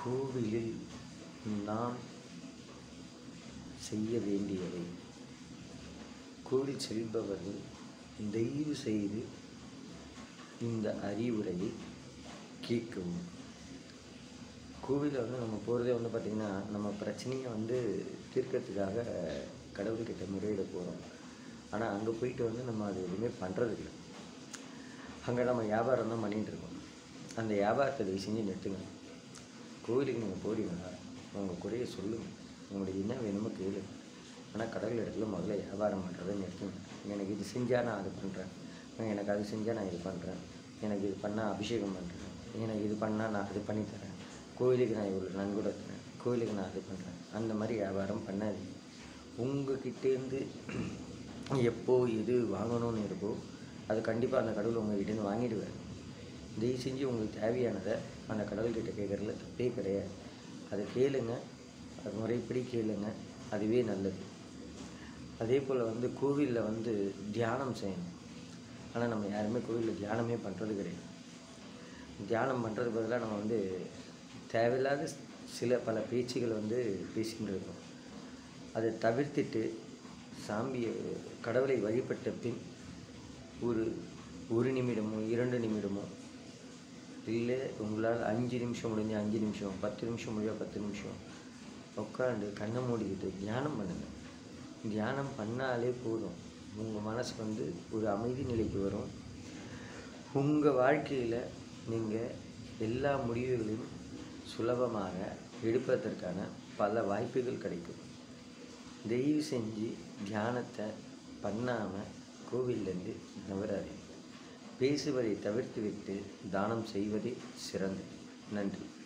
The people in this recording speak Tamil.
கோவிலில் நாம் செய்ய வேண்டியவை கோவில் செல்பவர்கள் தயவு செய்து இந்த அறிவுரையை கேட்கவும் கோவிலில் வந்து நம்ம போகிறதே வந்து பார்த்திங்கன்னா நம்ம பிரச்சனையை வந்து தீர்க்கறதுக்காக கடவுள்கிட்ட முறையிட போகிறோம் ஆனால் அங்கே போயிட்டு வந்து நம்ம அது எதுவுமே பண்ணுறதில்ல அங்கே நம்ம வியாபாரம் தான் பண்ணிகிட்டு இருக்கோம் அந்த வியாபாரத்தை தயவு செஞ்சு நிறுத்துங்க கோவிலுக்கு நீங்கள் போறீங்களா உங்கள் குறையை சொல்லுங்கள் உங்களுக்கு என்ன வேணுமோ கேளு ஆனால் கடவுள் இடத்துல முதல்ல வியாபாரம் பண்ணுறதை நிறுத்துங்க எனக்கு இது செஞ்சால் நான் அது பண்ணுறேன் எனக்கு அது செஞ்சால் நான் இது பண்ணுறேன் எனக்கு இது பண்ணால் அபிஷேகம் பண்ணுறேன் எனக்கு இது பண்ணால் நான் அது பண்ணி தரேன் கோயிலுக்கு நான் இவ்வளோ நன்கொடை தரேன் கோயிலுக்கு நான் அது பண்ணுறேன் அந்த மாதிரி வியாபாரம் பண்ணாதீங்க உங்ககிட்டேருந்து எப்போ எது வாங்கணும்னு இருக்கோ அது கண்டிப்பாக அந்த கடவுள் உங்ககிட்டேருந்து வாங்கிடுவார் தயவு செஞ்சு உங்களுக்கு தேவையானதை அந்த கடவுள்கிட்ட கேட்குறதுல தப்பே கிடையாது அதை கேளுங்க அது முறைப்படி கேளுங்க அதுவே நல்லது அதே போல் வந்து கோவிலில் வந்து தியானம் செய்யணும் ஆனால் நம்ம யாருமே கோவிலில் தியானமே பண்ணுறது கிடையாது தியானம் பண்ணுறது பதிலாக நம்ம வந்து தேவையில்லாத சில பல பேச்சுகளை வந்து பேசிக்கிட்டு இருக்கோம் அதை தவிர்த்துட்டு சாமியை கடவுளை வழிபட்ட பின் ஒரு ஒரு நிமிடமோ இரண்டு நிமிடமோ இல்லை உங்களால் அஞ்சு நிமிஷம் முடிஞ்ச அஞ்சு நிமிஷம் பத்து நிமிஷம் முடிஞ்சா பத்து நிமிஷம் உட்காந்து கண்ணை மூடிக்கிட்டு தியானம் பண்ணுங்கள் தியானம் பண்ணாலே போதும் உங்கள் மனசு வந்து ஒரு அமைதி நிலைக்கு வரும் உங்கள் வாழ்க்கையில் நீங்கள் எல்லா முடிவுகளையும் சுலபமாக எடுப்பதற்கான பல வாய்ப்புகள் கிடைக்கும் தயவு செஞ்சு தியானத்தை பண்ணாமல் கோவில்லேருந்து நவராதீங்க பேசுவதை தவிர்த்துவிட்டு தானம் செய்வதே சிறந்தது நன்றி